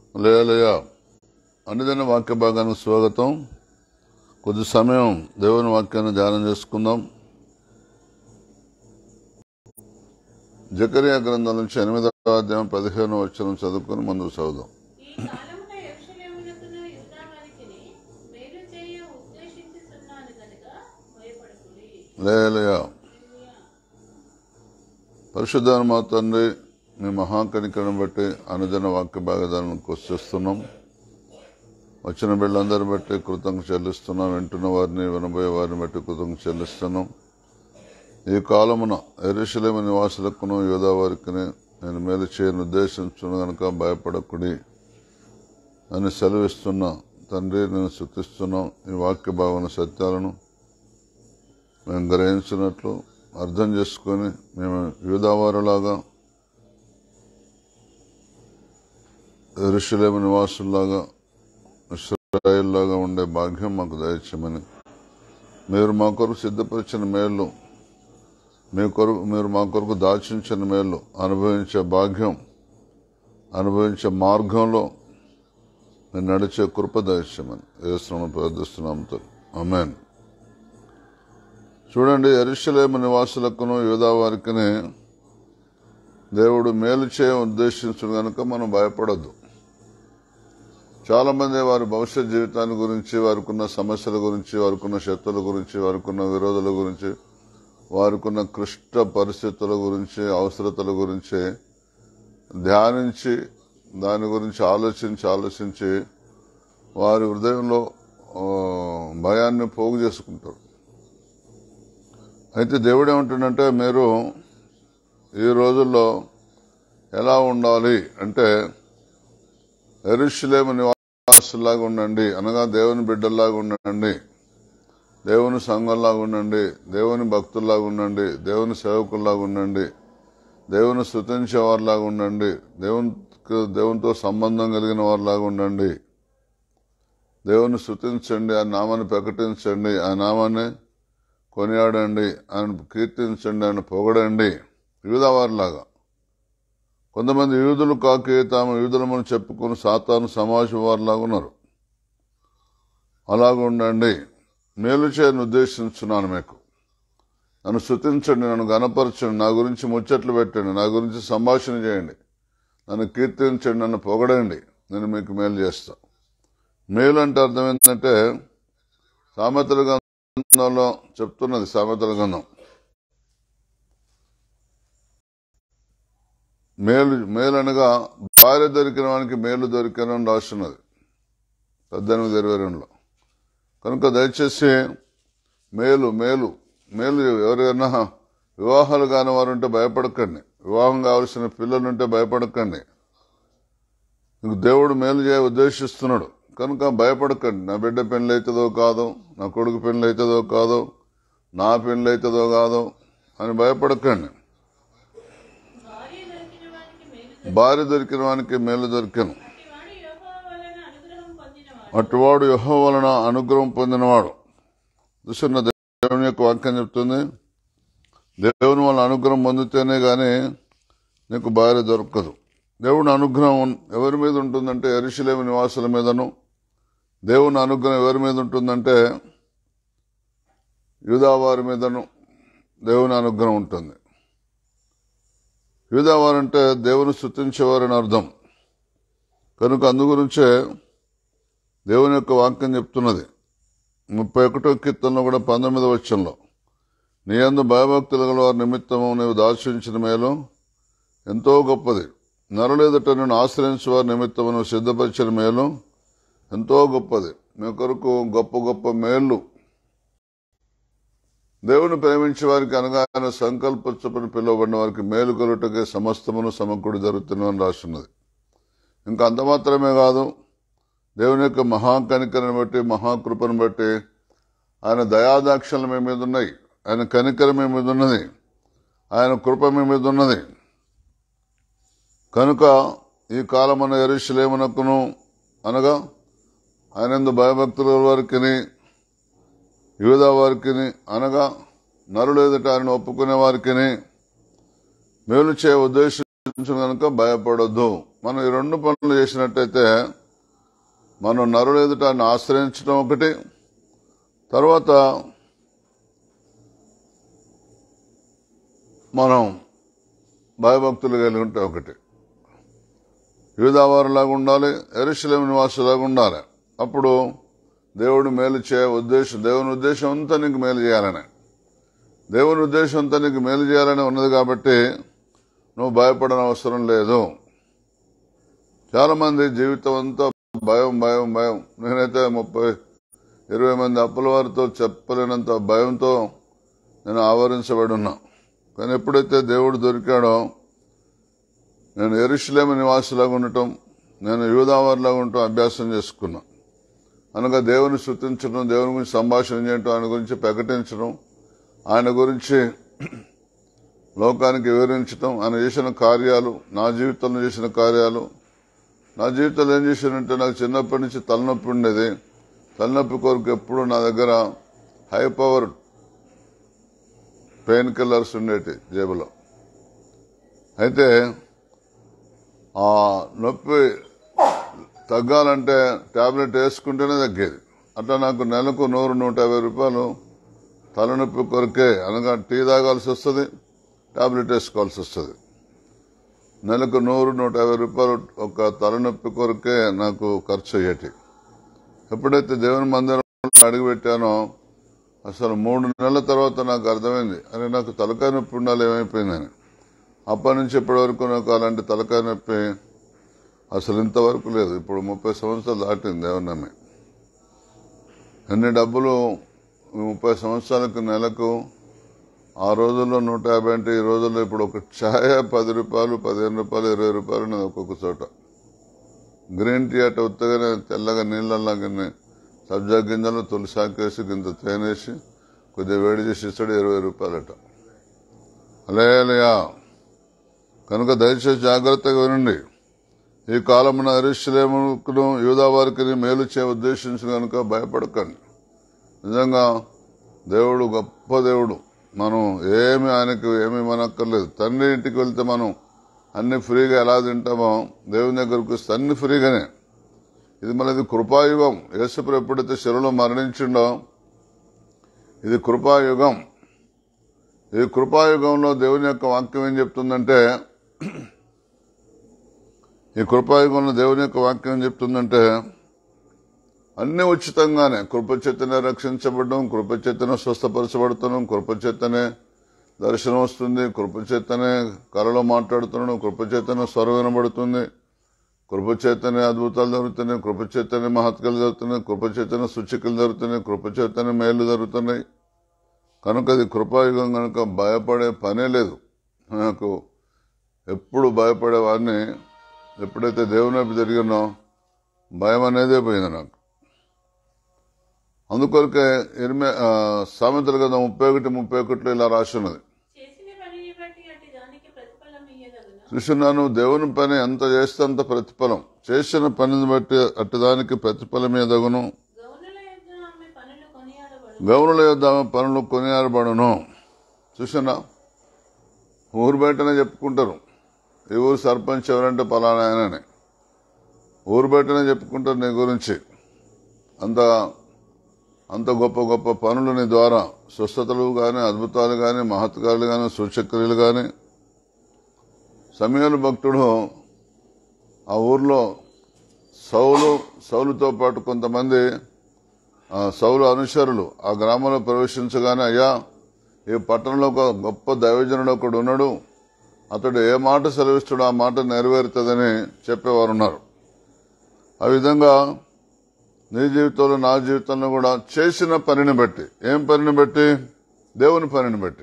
లేలయ అన్నిదిన వాక్య భాగానికి స్వాగతం కొద్ది సమయం దేవుని వాక్యాన్ని ధ్యానం చేసుకుందాం జకరియా గ్రంథం నుంచి ఎనిమిదవ అధ్యాయం పదిహేను వచ్చిన చదువుకుని ముందుకు చదువుదాం ఈ కాలమున యెరూషలేమునకును యూదావారికిని మేలు చేయ ఉద్దేశించుచున్నాను గనుక భయపడకుడి లేలయ పరిశుద్ధాన్ని మా తండ్రి మీ మహాకనికరం బట్టి అనుదిన వాక్య భాగదాలను కొస్తున్నాం వచ్చిన బిళ్ళందరిని బట్టి కృతజ్ఞత చెల్లిస్తున్నాం వింటున్న వారిని వినబోయే వారిని బట్టి కృతజ్ఞత చెల్లిస్తున్నాం ఈ కాలమున ఎరుశలేమ నివాసులకును యోధా వారికి నేను మేలు చేయని ఉద్దేశించును గనుక భయపడకుడి అని సెలవిస్తున్న తండ్రి నేను శుతిస్తున్నాం ఈ వాక్య భావన సత్యాలను మేము గ్రహించినట్లు అర్థం చేసుకొని మేము యూదావారులాగా ఋషులేమ నివాసుల్లాగా ఇస్రాయిల్లాగా ఉండే భాగ్యం మాకు దయచేయమని మీరు మా కొరకు సిద్ధపరిచిన మేలు మీ కొరకు మీరు మా కొరకు దాచించిన మేలు అనుభవించే భాగ్యం అనుభవించే మార్గంలో మీరు నడిచే కృప దయచేయమని ఏసునామం ప్రార్థిస్తున్నాం అమెన్ చూడండి ఎరుషలేము నివాసులకును యూదా వారికి దేవుడు మేలు చేయ ఉద్దేశించడం కనుక మనం భయపడద్దు చాలా మంది వారి భవిష్యత్ జీవితాన్ని గురించి వారికున్న సమస్యల గురించి వారికున్న శక్తుల గురించి వారికున్న విరోధుల గురించి వారికున్న క్లిష్ట పరిస్థితుల గురించి అవసరతల గురించి ధ్యానించి దాని గురించి ఆలోచించి ఆలోచించి వారి హృదయంలో ఆ, భయాన్ని పోగు చేసుకుంటారు అయితే దేవుడు ఏమంటుండంటే మీరు ఈ రోజుల్లో ఎలా ఉండాలి అంటే ఎరుషులేము నివాసులాగా ఉండండి అనగా దేవుని బిడ్డల్లాగా ఉండండి దేవుని సంఘంలాగా ఉండండి దేవుని భక్తుల్లాగా ఉండండి దేవుని సేవకుల్లాగా ఉండండి దేవుని స్థుతించే వారిలాగా ఉండండి దేవుని దేవునితో సంబంధం కలిగిన వారిలాగా ఉండండి దేవుని స్థుతించండి ఆ నామాన్ని ప్రకటించండి ఆ నామాన్ని కొనియాడండి ఆయన కీర్తించండి ఆయన పొగడండి యూదవారిలాగా కొంతమంది యూదులు కాకి తాము యూదులమని చెప్పుకుని సాతాను సమాజం వారిలాగా ఉన్నారు అలాగ ఉండండి మేలు చేయని ఉద్దేశించున్నాను మీకు నన్ను స్థుతించండి నన్ను గనపరచండి నా గురించి ముచ్చట్లు పెట్టండి నా గురించి సంభాషణ చేయండి నన్ను కీర్తించండి నన్ను పొగడండి నేను మీకు మేలు చేస్తా మేలు అంటే అర్థం ఏంటంటే సామెతల గ్రంథంలో చెప్తున్నది సామెతల గ్రంథం మేలు మేలు అనగా భార్య దొరికిన వానికి మేలు దొరికిన అని రాస్తున్నది పద్దెనిమిది ఇరవై రెండులో కనుక దయచేసి మేలు మేలు మేలు ఎవరైనా వివాహాలు కాని వారు ఉంటే భయపడకండి వివాహం కావలసిన పిల్లలుంటే భయపడకండి నీకు దేవుడు మేలు చేయ ఉద్దేశిస్తున్నాడు కనుక భయపడకండి నా బిడ్డ పెళ్ళి అవుతుందో కాదో నా కొడుకు పెళ్ళి అవుతుందో కాదో నా పెళ్ళి అవుతుందో కాదో అని భయపడకండి భార్య దొరికిన వానికి మేలు భార్య దొరికిన వానికి మేలు దొరికాను వాడు యెహోవా వలన అనుగ్రహం పొందినవాడు అటువాడు యహో వలన అనుగ్రహం పొందినవాడు చూస్తున్న దేవుని యొక్క వాక్యం చెప్తుంది దేవుని వలన అనుగ్రహం పొందితేనే గాని నీకు భార్య దొరకదు దేవుని అనుగ్రహం ఎవరి మీద ఉంటుందంటే ఎరుశలేమి నివాసుల మీదను దేవుని అనుగ్రహం ఎవరి మీద ఉంటుందంటే యూదావారి మీదను దేవుని అనుగ్రహం ఉంటుంది యూదావారంటే దేవుని స్థుతించేవారని అర్థం కనుక అందు గురించే దేవుని యొక్క వాక్యం చెప్తున్నది ముప్పై ఒకటో కీర్తనలో కూడా పంతొమ్మిది వచ్చంలో నీ అందు భయభక్తులు గల వారి నిమిత్తము నీవు దార్శించిన మేలు ఎంతో గొప్పది నరులేదట నేను ఆశ్రయించే వారి నిమిత్తము నువ్వు సిద్ధపరిచిన మేలు ఎంతో గొప్పది మీ కొరకు గొప్ప గొప్ప మేలు దేవుని ప్రేమించే వారికి అనగా ఆయన సంకల్పించబడి పిలువబడిన వారికి మేలు కలుటకే సమస్తమును సమకూడి జరుగుతున్నదని రాస్తున్నది ఇంకా అంత మాత్రమే కాదు దేవుని యొక్క మహాకనికరను బట్టి మహాకృపను బట్టి ఆయన దయాదాక్షలు మీ మీద ఉన్నాయి ఆయన కనికరం మీ మీద ఉన్నది ఆయన కృప మీ మీద ఉన్నది కనుక ఈ కాలమున ఎరుషులేమునకును అనగా ఆయన భయభక్తుల వారికి యూదా వారికి అనగా నరులు ఎదుట ఆయన ఒప్పుకునే వారికి మేలు చేయ ఉద్దేశించిన కనుక భయపడొద్దు మనం ఈ రెండు పనులు చేసినట్టయితే మనం నరుల ఎదుట ఆయన ఆశ్రయించడం ఒకటి తర్వాత మనం భయభక్తులు కలిగి ఉంటే ఒకటి యూదావారులాగా ఉండాలి ఎరుశలేం నివాసులాగా ఉండాలి అప్పుడు దేవుడు మేలు చేయ ఉద్దేశం దేవుని ఉద్దేశం అంతా నీకు మేలు చేయాలని దేవుని ఉద్దేశం అంతా నీకు మేలు చేయాలని ఉన్నది కాబట్టి నువ్వు భయపడని అవసరం లేదు చాలా మంది జీవితం అంతా భయం భయం భయం నేనైతే ముప్పై ఇరవై మంది అప్పుల వారితో చెప్పలేనంత భయంతో నేను ఆవరించబడి ఉన్నా కానీ ఎప్పుడైతే దేవుడు దొరికాడో నేను ఎరుషులేమ నివాసులాగా ఉండటం నేను యూదావారిలాగా ఉండటం అభ్యాసం చేసుకున్నా అనగా దేవుని శృతించడం దేవుని గురించి సంభాషణ చేయటం ఆయన గురించి ప్రకటించడం ఆయన గురించి లోకానికి వివరించడం ఆయన చేసిన కార్యాలు నా జీవితంలో చేసిన కార్యాలు నా జీవితంలో ఏం చేశానంటే నాకు చిన్నప్పటి నుంచి తలనొప్పి ఉండేది తలనొప్పి కొరకు ఎప్పుడు నా దగ్గర హై పవర్ పెయిన్ కిల్లర్స్ ఉండేటి జేబులో అయితే ఆ నొప్పి తగ్గాలంటే టాబ్లెట్ వేసుకుంటేనే తగ్గేది అట్లా నాకు నెలకు నూరు నూట యాభై రూపాయలు తలనొప్పి కొరకే అనగా టీ తాగాల్సి వస్తుంది టాబ్లెట్ వేసుకోవాల్సి వస్తుంది నెలకు నూరు నూట యాభై రూపాయలు ఒక తలనొప్పి కొరకే నాకు ఖర్చు అయ్యేటి ఎప్పుడైతే దేవుని మందిరంలో అడుగుపెట్టానో అసలు మూడు నెలల తర్వాత నాకు అర్థమైంది అరే నాకు తలకాయ నొప్పి ఉండాలి ఏమైపోయిందని అప్పటి నుంచి ఇప్పటి వరకు నాకు అలాంటి తలకాయ నొప్పి అసలు ఇంతవరకు లేదు ఇప్పుడు ముప్పై సంవత్సరాలు దాటింది దేవుని నమ్మి ఎన్ని డబ్బులు ఈ ముప్పై సంవత్సరాలకు నెలకు ఆ రోజుల్లో నూట యాభై అంటే ఈ రోజుల్లో ఇప్పుడు ఒక ఛాయ పది రూపాయలు పదిహేను రూపాయలు ఇరవై రూపాయలు ఉన్నది ఒక్కొక్క చోట గ్రీన్ టీ అట్ట ఉత్తగానే తెల్లగా నీళ్ళలాగానే సబ్జా గింజలు తులసాకేసి గింత తేనేసి కొద్దిగా వేడి చేసి ఇస్తాడు ఇరవై రూపాయలట అలేలయా కనుక దయచేసి జాగ్రత్తగా వినండి ఈ కాలమున అరిశ్లేమును యూదావారికి మేలు చే ఉద్దేశించిన కనుక భయపడకండి నిజంగా దేవుడు గొప్ప దేవుడు మనం ఏమి ఆయనకు ఏమి మనక్కర్లేదు తండ్రి ఇంటికి వెళ్తే మనం అన్ని ఫ్రీగా ఎలా తింటామో దేవుని దగ్గరకు వస్తే అన్ని ఫ్రీగానే ఇది మనది కృపాయుగం యేసుప్రభు ఎప్పుడైతే శిరలో మరణించిండో ఇది కృపాయుగం ఈ కృపాయుగంలో దేవుని యొక్క వాక్యం ఏం చెప్తుందంటే ఈ కృపాయుగంలో దేవుని యొక్క వాక్యం ఏం చెప్తుందంటే అన్ని ఉచితంగానే కృపచేతనే రక్షించబడడం కృపచేతనే స్వస్థపరచబడుతున్నాం కృపచేతనే దర్శనం వస్తుంది కృపచేతనే కళలో మాట్లాడుతున్నాం కృపచేతనే స్వరం వినబడుతుంది కృపచేతనే అద్భుతాలు జరుగుతున్నాయి కృపచేతనే మహత్కలు జరుగుతున్నాయి కృపచేతనే సూచికలు జరుగుతున్నాయి కృపచేతనే మేలు జరుగుతున్నాయి కనుక అది కృపాయుగం కనుక భయపడే పనే లేదు నాకు ఎప్పుడు భయపడేవాడిని ఎప్పుడైతే దేవుని వైపు జరిగినో భయం అనేదే పోయింది నాకు అందుకొరకే ఎనిమిది సామెతలు కదా ముప్పై ఒకటి ముప్పై ఒకటిలో ఇలా రాసి ఉన్నది చేసిన పనిని బట్టి అటు దానికి ప్రతిఫలం ఇయ్యదగునా చూస్తున్నాను దేవుని పని ఎంత చేస్తే అంత ప్రతిఫలం చేసిన పనిని బట్టి అటుదానికి ప్రతిఫలం ఎదగును గౌనుల యొక్క ఆమె పనులు కొనియాడబడు గౌరుల యొద్ద ఆమె పనులు కొనియాడబడును చూసినా ఊరు బయటనే చెప్పుకుంటారు ఈ ఊరు సర్పంచ్ ఎవరంటే పలానా ఆయనని ఊరు బయటనే చెప్పుకుంటారు నీ గురించి అంత అంత గొప్ప గొప్ప పనులు నీ ద్వారా స్వస్థతలు కానీ అద్భుతాలు కానీ మహత్కారులు కానీ సూచక్రియలు కానీ సమయాలు భక్తుడు ఆ ఊర్లో సౌలు సౌలుతో పాటు కొంతమంది ఆ సౌలు అనుచరులు ఆ గ్రామంలో ప్రవేశించగానే అయ్యా ఈ పట్టణంలో ఒక గొప్ప దైవజనుడు ఒకడు ఉన్నాడు అతడు ఏ మాట సెలవిస్తాడో ఆ మాట నెరవేరుతుందని చెప్పేవారు ఉన్నారు ఆ విధంగా నీ జీవితంలో నా జీవితంలో కూడా చేసిన పనిని బట్టి ఏం పనిని బట్టి దేవుని పనిని బట్టి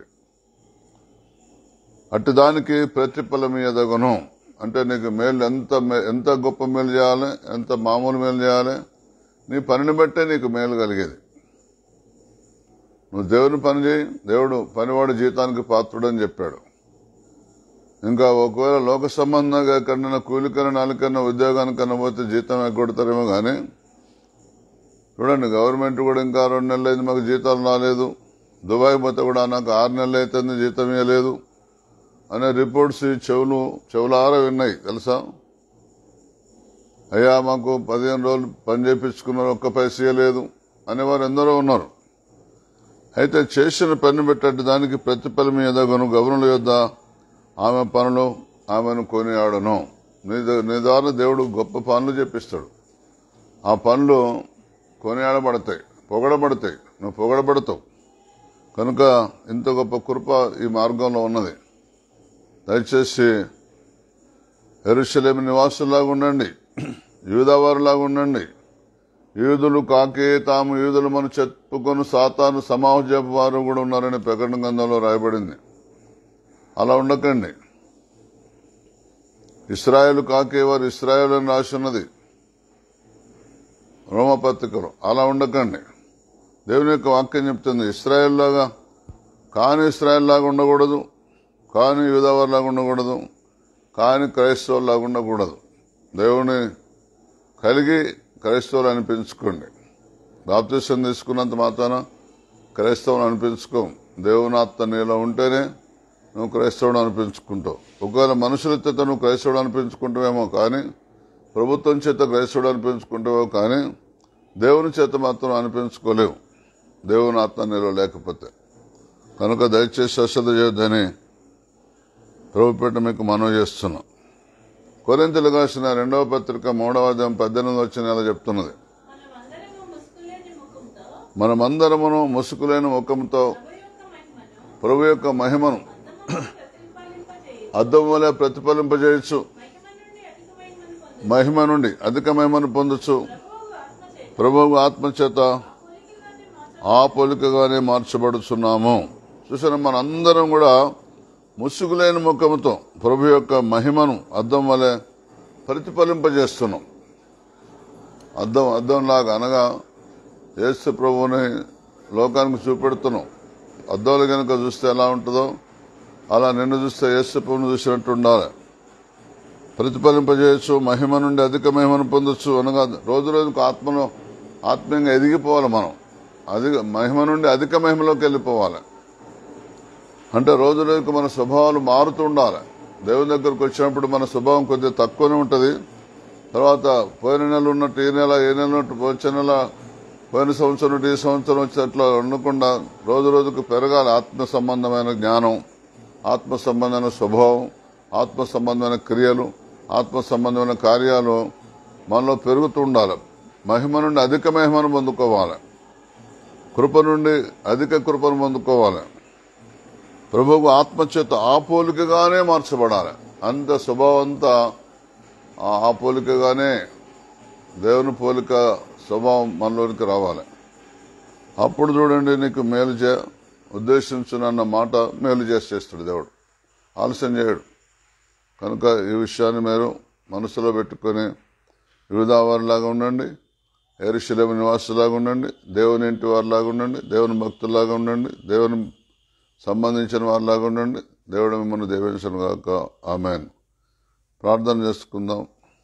అటు దానికి ప్రతిఫలం ఎదగను అంటే నీకు మేలు ఎంత మే- ఎంత గొప్ప మేలు చేయాలి ఎంత మామూలు మేలు చేయాలి నీ పనిని బట్టే నీకు మేలు కలిగేది నువ్వు దేవుని పని చేయి దేవుడు పనివాడు జీతానికి పాత్రుడని చెప్పాడు ఇంకా ఒకవేళ లోక సంబంధంగా ఎక్కడైనా కూలికన్నా నాలుకన్నా ఉద్యోగానికన్నా పోతే జీతం ఎగ్గొడతారేమో కానీ చూడండి గవర్నమెంట్ కూడా ఇంకా రెండు నెలలు అయింది మాకు జీతాలు రాలేదు దుబాయ్ పోతే కూడా నాకు ఆరు నెలలు అవుతుంది జీతం ఇవ్వలేదు అనే రిపోర్ట్స్ ఈ చెవులు చెవులారా విన్నాయి తెలుసా అయ్యా మాకు పదిహేను రోజులు పని చేయించుకున్నారు ఒక్క పైసే లేదు అనేవారు ఎందరో ఉన్నారు అయితే చేసిన పని పెట్టట్టు దానికి ప్రతిఫలం ఎదగను గవర్నల యొద్ద ఆమె పనులు ఆమెను కొనియాడను నీ ద- నీ ద్వారా దేవుడు గొప్ప పనులు చేపిస్తాడు ఆ పనులు కొనియాడబడతాయి పొగడబడతాయి నువ్వు పొగడబడతావు కనుక ఇంత గొప్ప కృప ఈ మార్గంలో ఉన్నది దయచేసి ఎరుషలేమి నివాసులాగా ఉండండి యూదవారులాగా ఉండండి యూదులు కాకే తాము యూదులు మనం చెప్పుకొని సాతాను సమాజపు వారు కూడా ఉన్నారని ప్రకటన గ్రంథంలో రాయబడింది అలా ఉండకండి ఇస్రాయేల్ కాకే వారు ఇస్రాయేల్ అని రాసి ఉన్నది రోమపత్రికలో అలా ఉండకండి దేవుని యొక్క వాక్యం చెప్తుంది ఇస్రాయేల్ లాగా కాని ఇస్రాయేల్ లాగా ఉండకూడదు కాని యూదవారు లాగా ఉండకూడదు కాని క్రైస్తవులు లాగా ఉండకూడదు దేవుని కలిగి క్రైస్తవులు అనిపించుకోండి బాప్తిసం తీసుకున్నంత మాత్రాన క్రైస్తవులు అనిపించుకోం దేవుని ఆత్మ నీలో ఉంటేనే నువ్వు క్రైస్తవుడు అనిపించుకుంటావు ఒకవేళ మనుషుల చేత నువ్వు క్రైస్తవుడు అనిపించుకుంటావేమో కానీ ప్రభుత్వం చేత క్రైస్తవుడు అనిపించుకుంటావో కానీ దేవుని చేత మాత్రం అనిపించుకోలేవు దేవుని ఆత్మ నీలో లేకపోతే కనుక దయచేసి అశ్రద్ధ చేయొద్దని ప్రభుపేట మీకు మనవి చేస్తున్నాం కొరింతలు కాసిన రెండవ పత్రిక మూడవ అధ్యాయం పద్దెనిమిది వచ్చిన నెల చెప్తున్నది మనమందరము ముసుగులేని ముఖంతో మనమందరమును ముసుగులేని ముఖంతో ప్రభు యొక్క మహిమను ప్రభు యొక్క మహిమను అద్దములో ప్రతిఫలింపజేయు అద్దం వలె ప్రతిఫలింపజేయచ్చు మహిమ నుండి అధికమైన మహిమ నుండి అధిక మహిమను మనం పొందు పొందొచ్చు ప్రభువు ప్రభువు ఆత్మ చేత ఆత్మచేత పోలికగానే మార్చు ఆ పోలికగానే మార్చబడుచున్నాము చూసారా మనందరం కూడా ముసుగులేని ముఖముతో ప్రభు యొక్క మహిమను అద్దం వలె ప్రతిఫలింపజేస్తున్నాం అద్దం అద్దంలాగా అనగా యేసు ప్రభువుని లోకానికి చూపెడుతున్నాం అద్దంలో కనుక చూస్తే ఎలా ఉంటుందో అలా నిన్ను చూస్తే యేసు ప్రభువును చూసినట్టు ఉండాలి ప్రతిఫలింపజేయచ్చు మహిమ నుండి అధిక మహిమను పొందొచ్చు అనగా రోజు రోజుకు ఆత్మలో ఆత్మీయంగా ఎదిగిపోవాలి మనం అధిక మహిమ నుండి అధిక మహిమలోకి వెళ్ళిపోవాలి అంటే రోజు రోజుకు మన స్వభావాలు మారుతూ ఉండాలి దేవుని దగ్గరకు వచ్చినప్పుడు మన స్వభావం కొద్దిగా తక్కువనే ఉంటుంది తర్వాత పోయిన నెల ఉన్నట్టు ఈ నెల ఏ నెల ఉన్నట్టు వచ్చే నెల పోయిన సంవత్సరం నుండి ఈ సంవత్సరం వచ్చేట్లా ఉండకుండా రోజు రోజుకు పెరగాలి ఆత్మ సంబంధమైన జ్ఞానం ఆత్మ సంబంధమైన స్వభావం ఆత్మ సంబంధమైన క్రియలు ఆత్మ సంబంధమైన కార్యాలు మనలో పెరుగుతూ ఉండాలి మహిమ నుండి అధిక మహిమను పొందుకోవాలి కృప నుండి అధిక కృపను పొందుకోవాలి ప్రభువు ఆత్మచేత ఆ పోలికగానే మార్చబడాలి అంత స్వభావం అంతా ఆ- ఆ పోలికగానే దేవుని పోలిక స్వభావం మనలోనికి రావాలి అప్పుడు చూడండి నీకు మేలు చే ఉద్దేశించునన్న మాట మేలు చేసి చేస్తాడు దేవుడు ఆలస్యం చేయడు కనుక ఈ విషయాన్ని మీరు మనసులో పెట్టుకొని వివిధావారిలాగా ఉండండి ఎరుశలేము నివాసులాగా ఉండండి దేవుని ఇంటి వారిలాగా ఉండండి దేవుని భక్తులాగా ఉండండి దేవుని సంబంధించిన వారిలాగా ఉండండి దేవుడు మిమ్మల్ని దీవించను గాక ఆమెన్ ప్రార్థన చేసుకుందాం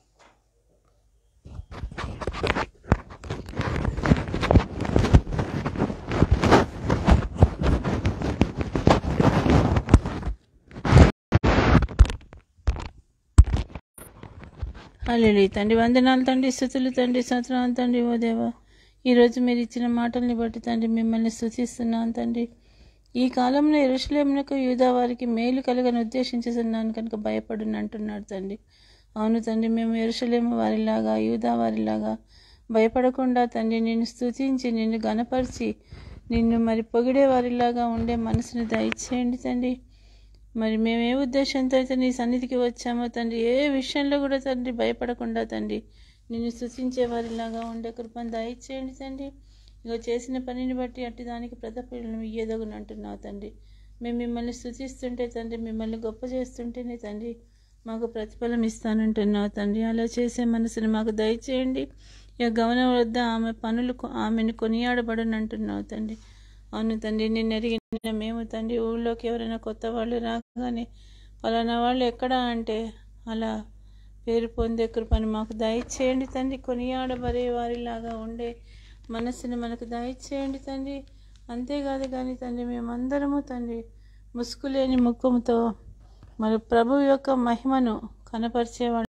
హల్లెలూయా తండ్రి వందనాలు తండ్రి స్థుతులు తండ్రి స్తోత్రాలు తండ్రి ఓ దేవా ఈరోజు మీరు ఇచ్చిన మాటల్ని బట్టి తండ్రి మిమ్మల్ని స్థుతిస్తున్నాను తండ్రి ఈ కాలంలో ఎరుషలేమునకు యూదా వారికి మేలు కలగని ఉద్దేశించుతున్నాను కనుక భయపడును అంటున్నాడు తండ్రి అవును తండ్రి మేము ఎరుషలేము వారిలాగా యూదా వారిలాగా భయపడకుండా తండ్రి నిన్ను స్తుతించి నిన్ను గనపరిచి నిన్ను మరి పొగిడే వారిలాగా ఉండే మనసుని దయచేయండి తండ్రి మరి మేము ఏ ఉద్దేశంతో అయితే నీ సన్నిధికి వచ్చామో తండ్రి ఏ విషయంలో కూడా తండ్రి భయపడకుండా తండ్రి నిన్ను స్తుతించే వారిలాగా ఉండే కృపను దయచేయండి తండ్రి ఇక చేసిన పనిని బట్టి అట్టి దానికి ప్రతఫలం ఇయ్యేదగును అంటున్నావు తండ్రి మేము మిమ్మల్ని స్తుతిస్తుంటే తండ్రి మిమ్మల్ని గొప్ప చేస్తుంటేనే తండ్రి మాకు ప్రతిఫలం ఇస్తానంటున్నావు తండ్రి అలా చేసే మనసుని మాకు దయచేయండి ఇక గమనం వద్ద ఆమె పనులు కొ- ఆమెను కొనియాడబడనంటున్నావు తండ్రి అవును తండ్రి నిన్ను ఎరిగిన మేము తండ్రి ఊళ్ళోకి ఎవరైనా కొత్త వాళ్ళు రాగానే ఫలానా వాళ్ళు ఎక్కడ అంటే అలా పేరు పొందే కృపని మాకు దయచేయండి తండ్రి కొనియాడబడే వారిలాగా ఉండే మనసుని మనకు దయచేయండి తండ్రి అంతేకాదు కానీ తండ్రి మేమందరము తండ్రి ముసుగులేని ముఖంతో మరి ప్రభు యొక్క మహిమను కనపరిచేవాడు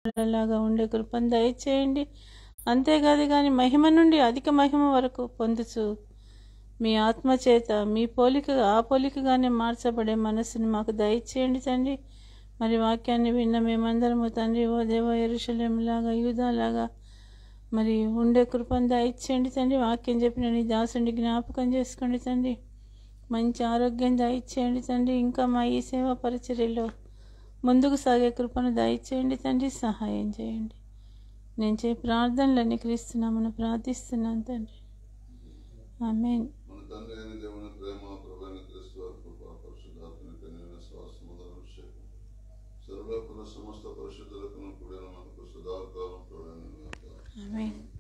వాళ్ళలాగా ఉండే కృపను దయచేయండి అంతేకాదు కానీ మహిమ నుండి అధిక మహిమ వరకు పొందుచు మీ ఆత్మ చేత మీ పోలిక ఆ పోలికగానే మార్చబడే మనస్సుని మాకు దయచేయండి తండ్రి మరి వాక్యాన్ని విన్న మేమందరము తండ్రి ఓ దేవ ఎరుషలేంలాగా యూదాలాగా మరి ఉండే కృపను దయచేయండి తండ్రి వాక్యం చెప్పిన నీ దాసుని జ్ఞాపకం చేసుకోండి తండ్రి మంచి ఆరోగ్యం దయచేయండి తండ్రి ఇంకా మా ఈ సేవా పరిచర్యలో ముందుకు సాగే కృపను దయచేయండి తండ్రి సహాయం చేయండి నేను చే ప్రార్థనలన్నీ క్రీస్తున్నామని ప్రార్థిస్తున్నాను తండ్రి ఆమెన్ మన తండ్రి అయిన దేవుని ప్రేమ ప్రభైన క్రీస్తు వారి కృప పరిశుద్ధాత్మ కన్యైన శ్వాస మొదల అభిషేకం సర్వలోకుల సమస్త పరిశుద్ధులకు కూడిన మనకు సదాకాలం తోడైన గాక. ఆమెన్